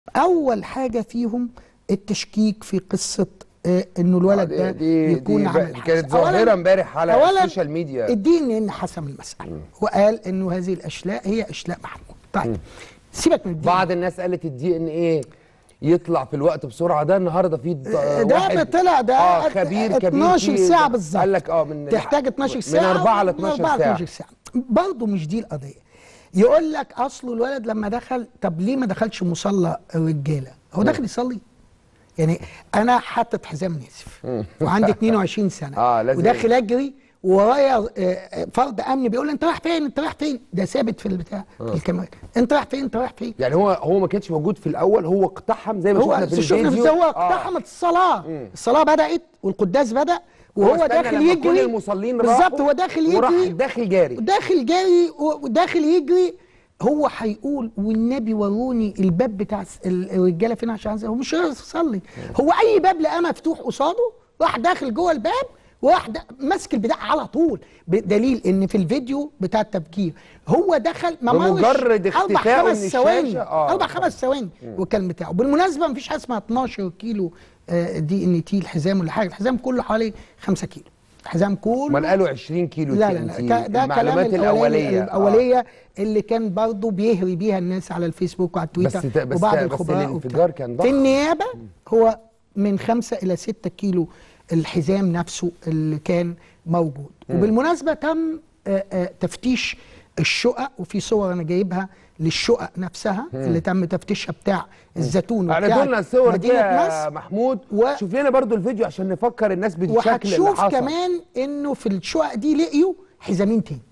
اول حاجه فيهم التشكيك في قصه آه، انه الولد ده دي يكون دي عامل بقى- حادثة. كانت ظاهره أولاً- امبارح على أولاً السوشيال ميديا الدين ان حسم المساله وقال انه هذه الاشلاء هي اشلاء محمود طيب سيبك من الدين بعض الناس قالت الدي ان ايه يطلع في الوقت بسرعه ده النهارده في د- ده واحد طلع ده اه خبير كبير 12 فيه ساعه ده. بالظبط قال لك اه من تحتاج 12 ساعه من 4 ل من 12 4 ل ساعه 12 ساعه برضه مش دي القضيه يقول لك اصله الولد لما دخل طب ليه ما دخلش مصلى الرجاله هو داخل يصلي يعني انا حاطط حزام ناسف وعندي 22 سنه آه، لازم. وداخل اجري ورايا آه، آه، فرد امن بيقول لي انت رايح فين انت رايح فين ده ثابت في البتاع في الكاميرا انت رايح فين انت رايح فين يعني هو هو ما كانش موجود في الاول هو اقتحم زي ما هو شفنا في شفنا في الفيديو هو اقتحمت الصلاه الصلاه بدات والقداس بدا وهو استنى داخل لما يجري كل المصلين بالظبط راحوا هو داخل وراح يجري داخل جاري داخل جاري وداخل يجري هو هيقول والنبي وروني الباب بتاع الس- ال- الرجاله فين عشان عايز- هو مش عايز يصلي هو اي باب لقاه مفتوح قصاده راح داخل جوه الباب وراح دا- ماسك البتاع على طول بدليل ان في الفيديو بتاع التفجير هو دخل ما مرش بمجرد اربع اختفائه خمس من ثواني الشاشة، آه. اربع خمس ثواني والكلام بتاعه بالمناسبه مفيش حاجه اسمها 12 كيلو آه، دي ان تي الحزام ولا حاجه الحزام كله حوالي 5 كيلو الحزام كله امال قالوا 20 كيلو لا لا لا TNT. ك- ده كلام المعلومات الاوليه الاوليه الاوليه اللي كان برضه بيهري بيها الناس على الفيسبوك وعلى تويتر بس ده- بس وبعض ده- بس الخبراء الانفجار وبتاع. كان في ضخم. النيابه هو من 5 الى 6 كيلو الحزام نفسه اللي كان موجود وبالمناسبه تم آه، آه، تفتيش الشقق وفي صور انا جايبها للشقق نفسها اللي تم تفتيشها بتاع الزيتون اعرضوا وبتاع لنا الصور دي مدينه يا مصر محمود و- شوف لنا برضو الفيديو عشان نفكر الناس بالشكل اللي وهتشوف حصل كمان انه في الشقق دي لقيوا حزامين تاني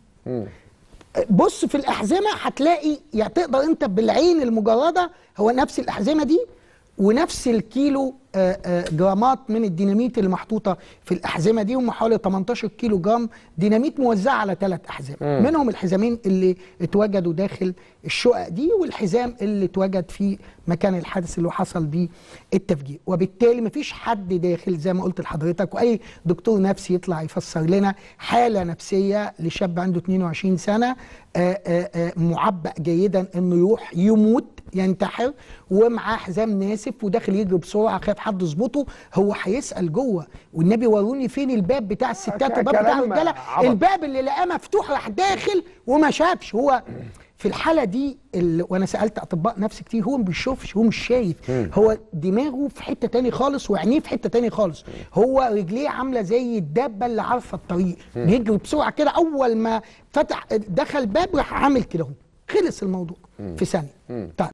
بص في الاحزمه هتلاقي يعني تقدر انت بالعين المجرده هو نفس الاحزمه دي ونفس الكيلو آه، آه، جرامات من الديناميت اللي محطوطه في الاحزمه دي هم حوالي 18 كيلو جرام ديناميت موزعه على ثلاث احزمه منهم الحزامين اللي اتوجدوا داخل الشقق دي والحزام اللي اتوجد في مكان الحادث اللي حصل بيه التفجير وبالتالي مفيش حد داخل زي ما قلت لحضرتك واي دكتور نفسي يطلع يفسر لنا حاله نفسيه لشاب عنده 22 سنه آه، آه، آه، معبأ جيدا انه يروح يموت ينتحر ومعاه حزام ناسف وداخل يجري بسرعه خايف حد يظبطه هو هيسال جوه والنبي وروني فين الباب بتاع الستات كلام والباب بتاع الرجاله عبط. الباب اللي لقاه مفتوح راح داخل وما شافش هو في الحاله دي ال... وانا سالت اطباء نفس كتير هو ما بيشوفش هو مش شايف هو دماغه في حته تاني خالص وعينيه في حته تاني خالص هو رجليه عامله زي الدابه اللي عارفه الطريق بيجري بسرعه كده اول ما فتح دخل باب راح عامل كده اهو خلص الموضوع في ثانيه طيب